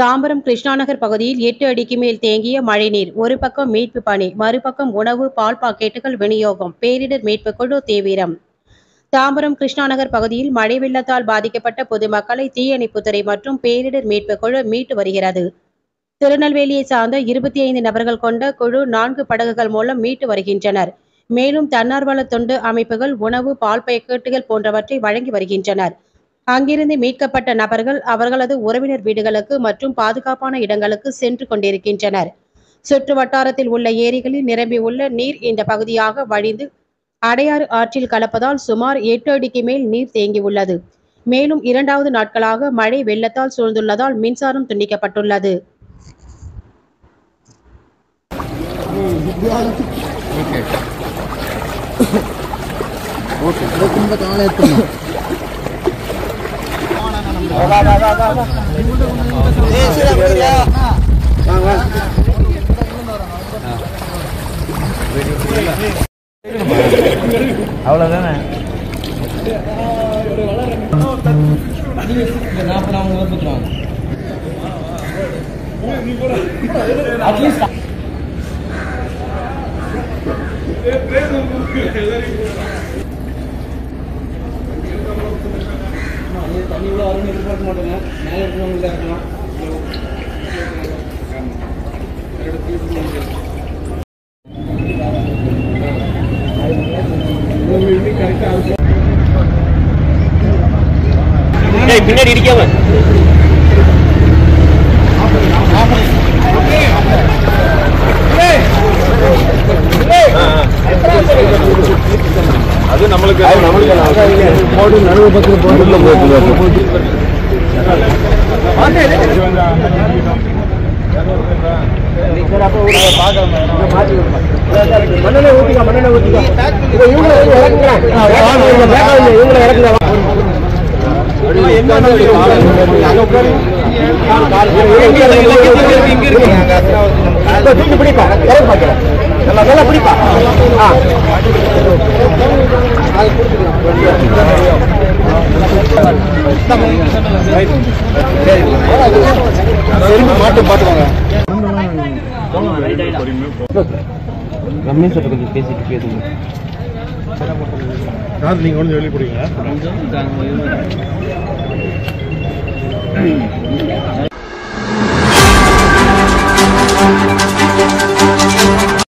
தாம்பரம் கிருஷ்ணாநகர் பகுதியில் எட்டு அடிக்கு மேல் தேங்கிய மழைநீர் ஒரு பக்கம் மீட்பு பணி மறுபக்கம் உணவு பால் பாக்கெட்டுகள் விநியோகம் பேரிடர் மீட்பு குழு தீவிரம் தாம்பரம் கிருஷ்ணாநகர் பகுதியில் மழை வெள்ளத்தால் பாதிக்கப்பட்ட பொதுமக்களை தீயணைப்புத்துறை மற்றும் பேரிடர் மீட்பு குழு மீட்டு வருகிறது திருநெல்வேலியை சார்ந்த இருபத்தி ஐந்து நபர்கள் கொண்ட குழு நான்கு படகுகள் மூலம் மீட்டு வருகின்றனர் மேலும் தன்னார்வல தொண்டு அமைப்புகள் உணவு பால் பாக்கெட்டுகள் போன்றவற்றை வழங்கி வருகின்றனர் அங்கிருந்து மீட்கப்பட்ட நபர்கள் அவர்களது உறவினர் வீடுகளுக்கு மற்றும் பாதுகாப்பான இடங்களுக்கு சென்று கொண்டிருக்கின்றனர் சுற்று வட்டாரத்தில் உள்ள ஏரிகளில் நிரம்பியுள்ள நீர் இந்த பகுதியாக வழிந்து அடையாறு ஆற்றில் கலப்பதால் சுமார் எட்டு அடிக்கு மேல் நீர் தேங்கியுள்ளது மேலும் இரண்டாவது நாட்களாக மழை வெள்ளத்தால் சூழ்ந்துள்ளதால் மின்சாரம் துண்டிக்கப்பட்டுள்ளது ತುಂಬ ಕಾಲ ಇತ್ತು அவ்வளோதானே பின்னாடி இடிக்காம அது நம்மளுக்கு போடு நடுவு பக்கத்தில் போட்டு மண்ணெண்ணை ஊத்திக்க மண்ணெண்ணை ஊத்திக்க இப்போ இவங்களை இறக்குறேன் இவங்களை இறக்குங்க தூக்கி பிடிப்பா இறக்கு பார்க்கிறேன் நல்லா நல்லா பிடிப்பா ஆ மாட்டு பார்த்துக்கோங்க ரமேஷ் கொஞ்சம் பேசிட்டு பேசுங்க சார் நீங்க கொஞ்சம் வெளியே போடுங்க கொஞ்சம்